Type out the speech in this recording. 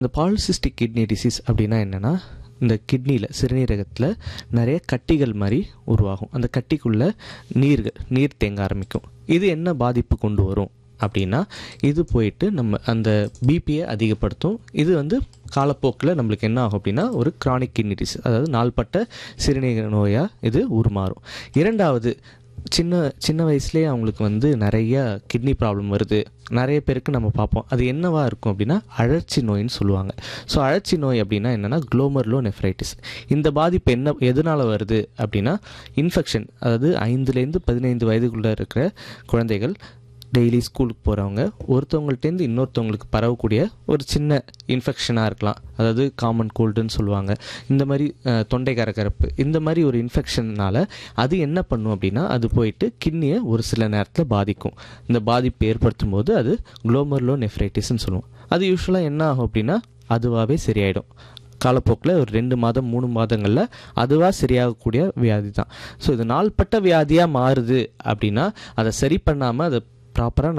இந்த polycystic kidney disease அப்படின்னா என்னென்னா இந்த கிட்னியில் சிறுநீரகத்தில் நிறைய கட்டிகள் மாதிரி உருவாகும் அந்த கட்டிக்குள்ளே நீர்கள் நீர் தேங்க ஆரம்பிக்கும் இது என்ன பாதிப்பு கொண்டு வரும் அப்படின்னா இது போயிட்டு நம்ம அந்த பிபியை அதிகப்படுத்தும் இது வந்து காலப்போக்கில் நம்மளுக்கு என்ன ஆகும் அப்படின்னா ஒரு கிரானிக் கிட்னி டிசீஸ் அதாவது நாள்பட்ட சிறுநீரக நோயாக இது உருமாறும் இரண்டாவது சின்ன சின்ன வயசுலேயே அவங்களுக்கு வந்து நிறைய கிட்னி ப்ராப்ளம் வருது நிறைய பேருக்கு நம்ம பார்ப்போம் அது என்னவா இருக்கும் அப்படின்னா அழற்சி நோயின்னு சொல்லுவாங்க ஸோ அழற்சி நோய் அப்படின்னா என்னென்னா குளோமர்லோ நெஃப்ரைட்டிஸ் இந்த பாதிப்பு என்ன எதனால் வருது அப்படின்னா இன்ஃபெக்ஷன் அதாவது ஐந்துலேருந்து பதினைந்து வயதுக்குள்ளே இருக்கிற குழந்தைகள் டெய்லி ஸ்கூலுக்கு போகிறவங்க ஒருத்தவங்கள்ட்டேருந்து இன்னொருத்தவங்களுக்கு பரவக்கூடிய ஒரு சின்ன இன்ஃபெக்ஷனாக இருக்கலாம் அதாவது காமன் கோல்டுன்னு சொல்லுவாங்க இந்த மாதிரி அஹ், தொண்டை கரகரப்பு இந்த மாதிரி ஒரு இன்ஃபெக்ஷன்னால அது என்ன பண்ணும் அப்படின்னா அது போயிட்டு கிட்னியை ஒரு சில நேரத்தில் பாதிக்கும் இந்த பாதிப்பு ஏற்படுத்தும் போது அது குளோமர்லோ நெஃப்ரைட்டிஸ்ன்னு சொல்லுவோம் அது யூஸ்வலாக என்ன ஆகும் அப்படின்னா அதுவாகவே சரியாயிடும் காலப்போக்கில் ஒரு ரெண்டு மாதம் மூணு மாதங்களில் அதுவாக சரியாகக்கூடிய வியாதி தான் ஸோ இது நாள்பட்ட வியாதியாக மாறுது அப்படின்னா அதை சரி பண்ணாமல் அதை ப்ராப்பராக